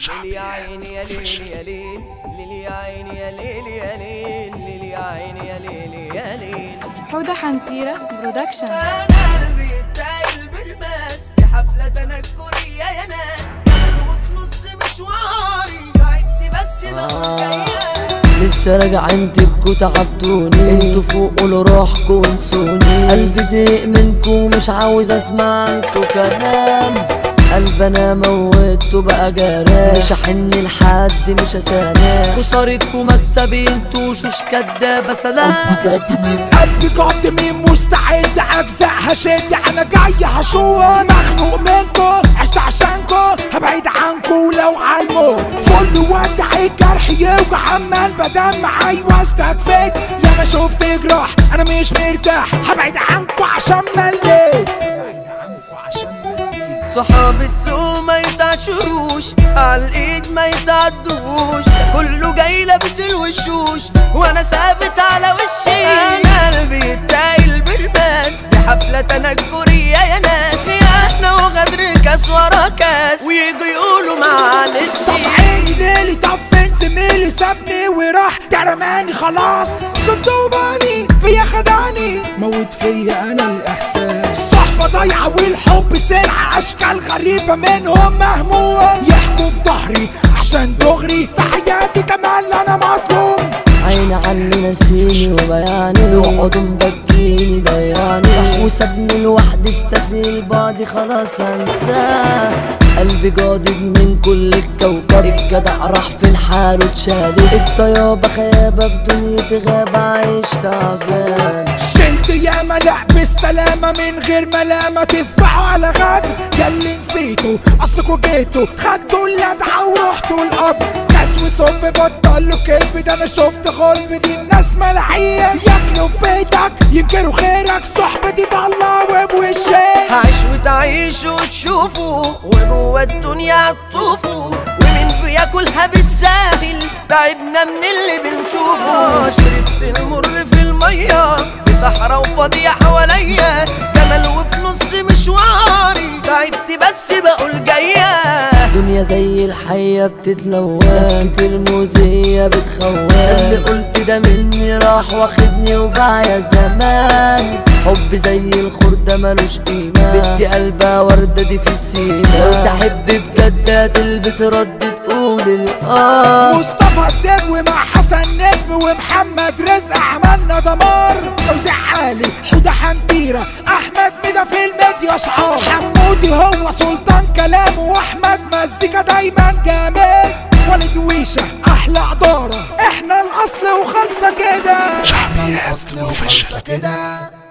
ليل يا عيني يا ليل يا ليل ليل يا عيني يا ليل يا ليل ليل يا عيني يا ليل يا ليل حودة حنتيرة برودكشن انا قلبي التايل بالماس دي حفلة تنكرية يا ناس انا وفي نص مشواري تعبت بس بقول جاية لسه راجع انتبكوا تعبتوني انتوا فوقوا لروحكوا وانسوني قلبي زهق منكوا مش عاوز اسمع عنكوا كلام قلب انا موتته بقى جراح مش هحن لحد مش هسامح خسارتكوا مكسبي انتوا وشوش كدابة سلام قلبي قد مين مستعد اجزاء هشد انا جاي هشوط مخنوق منكو عشت عشانكو هبعد عنكو لو عالموت كل ودع الجرح يوجع عمال بدمع ايوه استكفيت يا ما شفت جراح انا مش مرتاح هبعد عنكو عشان مليت هبعد عنكو عشان مليت صحاب السوق ما يتعشروش على الايد ما يتعدوش ده كله جاي لابس الوشوش وانا ثابت على وشي انا قلبي التايل بالماس دي حفلة تنكرية يا ناس يا احنا وغدر كاس ورا كاس ويجوا يقولوا معلش طب عيني ليلي طب فين زميلي سابني وراح ده رماني خلاص صدقوني فيا خدعني موت فيا انا الاحساس صحبة ضايعة والحب سلعة اشكال غريبة منهم مهموم يحكوا في ظهري عشان دغري في حياتي كمان انا مظلوم عيني عني نسيني وبياني وقعدوا مبكيني ضيعني راح وسابني لوحدي استسهل بعدي خلاص انساه قلبي جادد من كل الكوكب الجدع راح فين حاله اتشالت الطيابة خيابة في دنيتي غابة عايش تعبان شلت يا ملأ بالسلامة من غير ملامة تسبحوا على غدر يا اللي نسيتوا اصلكوا جيتوا خدتوا اللدعة ورحتوا القبر ناس وصب بطلوا كلب ده انا شفت غلب دي الناس ملاعين ياكلوا في بيتك ينكروا خيرك صحبتي ضلة وبوشين هعيش وتعيشوا وتشوفوا وجوه الدنيا هتطوفوا ومين بياكلها بالساهل تعبنا من اللي بنشوفه شربت المر في المية في صحراء وفاضية حواليا جمل وفي نص مشواري تعبت بس بقول جاية دنيا زي الحية بتتلوث ناس كتير مؤذية بتخوف اللي قلت ده مني راح واخدني وباع يا زمان حب زي الخردة ملوش قيمة بدي قلبها وردة دي في السيمة لو تحب بجد هتلبس رد تقول الآه مصطفى الدجوي مع حسن نجم ومحمد رزق عملنا دمار توزيع عالي حودة حنبيرة احمد ميدا في الميديا اشعار حمودي هو سلطان كلامه واحمد مزيكا دايما جامد ولد ويشة احلى ادارة احنا الاصل وخلصة كده شعبي اصل وخلصة كده